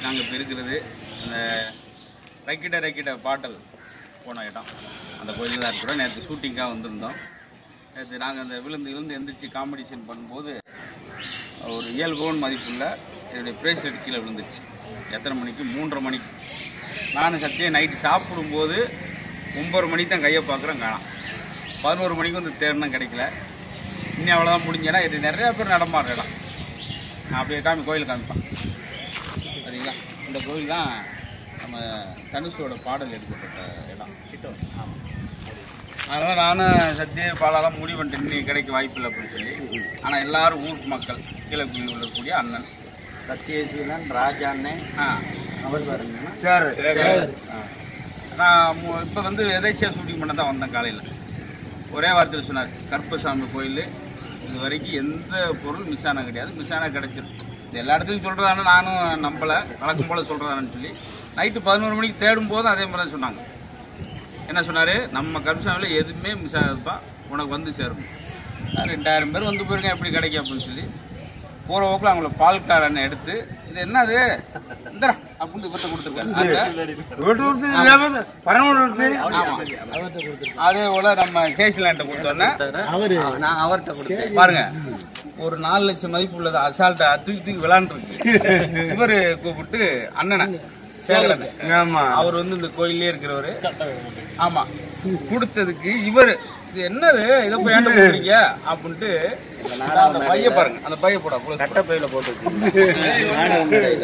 நாங்கள் இப்போ இருக்கிறது அந்த ரக்கிட்ட ரக்கிட்ட பாட்டல் போன இடம் அந்த கோயிலில் தான் இருக்கிறோம் நேற்று ஷூட்டிங்காக வந்திருந்தோம் நேற்று நாங்கள் அந்த விழுந்து விழுந்து எந்திரிச்சு காம்படிஷன் பண்ணும்போது ஒரு ஏழு பவுன் மதிப்புள்ள என்னுடைய பிரேஸ்லெட் கீழே விழுந்துச்சு எத்தனை மணிக்கு மூன்றரை மணிக்கு நானும் சத்தியம் நைட்டு சாப்பிடும்போது ஒம்பது மணிக்கு தான் கையை பார்க்குறேன் காணாம் பதினோரு மணிக்கு வந்து தேடணும் கிடைக்கல இன்னும் அவ்வளோதான் முடிஞ்சேன்னா இது நிறையா பேர் நடமாடுற இடம் நான் அப்படியே காமி கோயில் காமிப்பேன் சரிங்களா இந்த கோயில் தான் நம்ம தனுஷோட பாடல் எடுக்கப்பட்ட இடம் ஆமாம் அதனால் நானும் சத்திய பாலாலாம் முடிவு பண்ணிட்டு இன்னைக்கு கிடைக்க வாய்ப்பு இல்லை அப்படின்னு சொல்லி ஆனால் எல்லாரும் ஊர் மக்கள் கீழே இருக்கக்கூடிய அண்ணன் சத்யசீலன் ராஜாண்ணே ஆ அவர் பாருங்க சார் நான் இப்போ வந்து எதேச்சியாக ஷூட்டிங் பண்ண தான் வந்தேன் காலையில் ஒரே வார்த்தையில் சொன்னார் கருப்பசாமி கோயில் இது வரைக்கும் எந்த பொருள் மிஸ் ஆன கிடையாது மிஸ் ஆனால் கிடைச்சிடும் இது எல்லா இடத்துலையும் சொல்கிறதான நானும் நம்பலை வழக்கம் போல் சொல்கிறதானு சொல்லி நைட்டு பதினோரு மணிக்கு தேடும் போதும் அதே மாதிரி தான் சொன்னாங்க என்ன சொன்னார் நம்ம கருப்பசாமியில் எதுவுமே மிஸ் ஆகாதுப்பா உனக்கு வந்து சேரும் நான் ரெண்டாயிரம் பேர் வந்து போயிருக்கேன் எப்படி கிடைக்கும் அப்படின்னு சொல்லி போகிற போக்கில் அவங்கள பால்காரனை எடுத்து இது என்னது இந்தரா அப்படின்னு இவர்கிட்ட கொடுத்துருக்காரு ஆமா. அதே போல நம்ம சேஷிலாண்ட கொடுத்தோன்னே அவரு நான் அவர்கிட்ட கொடுத்தேன் பாருங்க ஒரு நாலு லட்சம் மதிப்பு உள்ளது அசால்ட்டா தூக்கி தூக்கி விளாண்டுருக்கு இவரு கூப்பிட்டு அண்ணனை சேகரன் ஆமா அவர் வந்து இந்த கோயிலே இருக்கிறவரு ஆமா கொடுத்ததுக்கு இவரு இது என்னது இதை போய் ஏன்டா கொடுக்குறீங்க அப்படின்ட்டு அந்த பைய பாருங்க அந்த பைய போடா close பண்ணு. கட்டப்பையில போட்டு வச்சிருக்கேன். நானே உங்க கையில.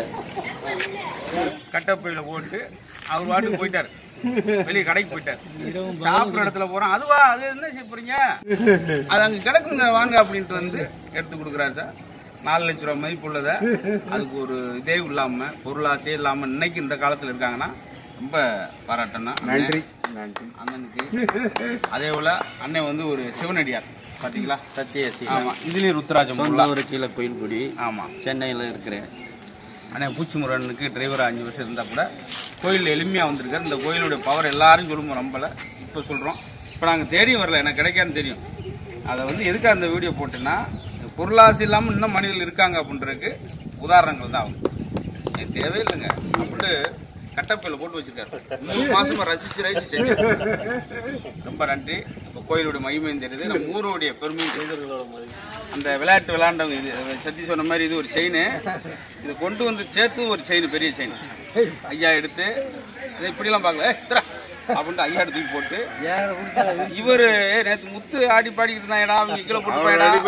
கட்டப்பையில போட்டு அவர் வாட்டுக்கு போயிட்டாரு வெளியே கடைக்கு போயிட்டாரு சாப்பிடுற இடத்துல போறோம் அதுவா அது என்ன செய்ய போறீங்க அது அங்க கிடக்குங்க வாங்க அப்படின்ட்டு வந்து எடுத்து கொடுக்குறாரு சார் நாலு லட்ச ரூபா மதிப்பு உள்ளத அதுக்கு ஒரு இதே இல்லாம பொருளாசே இல்லாம இன்னைக்கு இந்த காலத்துல இருக்காங்கன்னா ரொம்ப பாராட்டணும் நன்றி நன்றி அண்ணனுக்கு அதே போல அண்ணன் வந்து ஒரு சிவனடியார் பாத்தீங்களா சத்யசீலன் ஆமா இதுலயும் ருத்ராஜம் சொந்த ஒரு கீழே கோயில்குடி ஆமா சென்னையில இருக்கிறேன் ஆனால் பூச்சிமுருகனுக்கு டிரைவர் அஞ்சு வருஷம் இருந்தால் கூட கோயில் எளிமையாக வந்திருக்காரு இந்த கோயிலுடைய பவர் எல்லாரும் சொல்லுவோம் நம்பலை இப்போ சொல்கிறோம் இப்போ நாங்கள் தேடி வரல எனக்கு கிடைக்கான்னு தெரியும் அதை வந்து எதுக்கு அந்த வீடியோ போட்டேன்னா பொருளாசை இல்லாமல் இன்னும் மனிதர்கள் இருக்காங்க அப்படின்றதுக்கு உதாரணங்கள் தான் அவங்க இது தேவையில்லைங்க அப்படின்ட்டு கட்டப்பையில் போட்டு வச்சிருக்காரு மூணு மாசமா ரசிச்சு ரசிச்சு செஞ்சு ரொம்ப நன்றி இப்போ கோயிலுடைய மகிமையும் தெரியுது நம்ம ஊருடைய பெருமையும் தெரியுது அந்த விளையாட்டு விளையாண்டவங்க இது சத்தி சொன்ன மாதிரி இது ஒரு செயின் இது கொண்டு வந்து சேர்த்து ஒரு செயின் பெரிய செயின் ஐயா எடுத்து இதை இப்படிலாம் பார்க்கல ஏய், இந்தா, அப்படின்ட்டு ஐயா எடுத்து தூக்கி போட்டு இவரு ஏய், நேத்து முத்து ஆடி பாடிக்கிட்டு இருந்தாங்கடா அவங்க கீழே போட்டு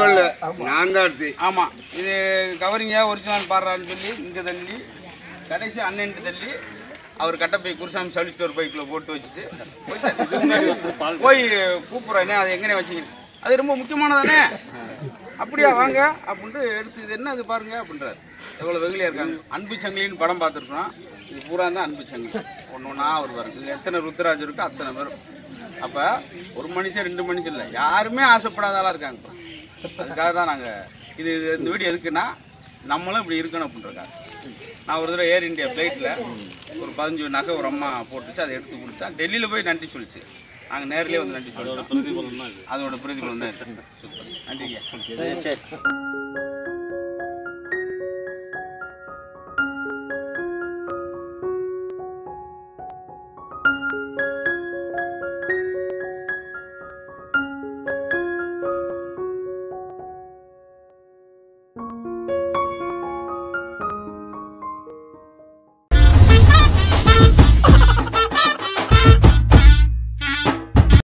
போயடா ஆமா இது கவரிங்க ஒரிஜினல் பாடுறான்னு சொல்லி இங்க தள்ளி கடைசி அண்ணன்ட்டு தள்ளி அவர் கட்டப்பை குருசாமி சளி ஸ்டோர் பைக்ல போட்டு வச்சுட்டு போயிட்டாரு. இதுக்கு முன்னாடி போய் கூப்பிடுறேனே அது எங்கனே வச்சுக்கிறேன் அது ரொம்ப முக்கியமானதானே அப்படியா வாங்க அப்படின்ட்டு எடுத்து இது என்ன இது பாருங்க அப்படின்றாரு எவ்வளவு வெகுலியா இருக்காங்க அன்பு சங்கிலின்னு படம் பார்த்துருக்கோம் இது பூரா தான் அன்பு சங்கிலி ஒன்று ஒன்றா ஒரு பாருங்க இதுல எத்தனை ருத்ராஜ் இருக்கோ அத்தனை பேரும் அப்ப ஒரு மனுஷன் ரெண்டு மனுஷன் இல்லை யாருமே ஆசைப்படாத ஆளா இருக்காங்க இப்ப. அதுக்காக தான் நாங்க இது இது- இந்த வீடியோ எதுக்குன்னா நம்மளும் இப்படி இருக்கணும் அப்படின்றக்காக நான் ஒரு தடவை ஏர் இந்தியா ஃப்ளைட்டில் ஒரு பதினஞ்சு நகை ஒரு அம்மா போட்டுச்சு அதை எடுத்து கொடுத்தா டெல்லியில் போய் நன்றி சொல்லிச்சு நாங்கள் நேர்லயே வந்து நன்றி சொல்லிட்டோம் அதோட பிரதிபலன் தான் இது. சூப்பர் நன்றிங்க சரி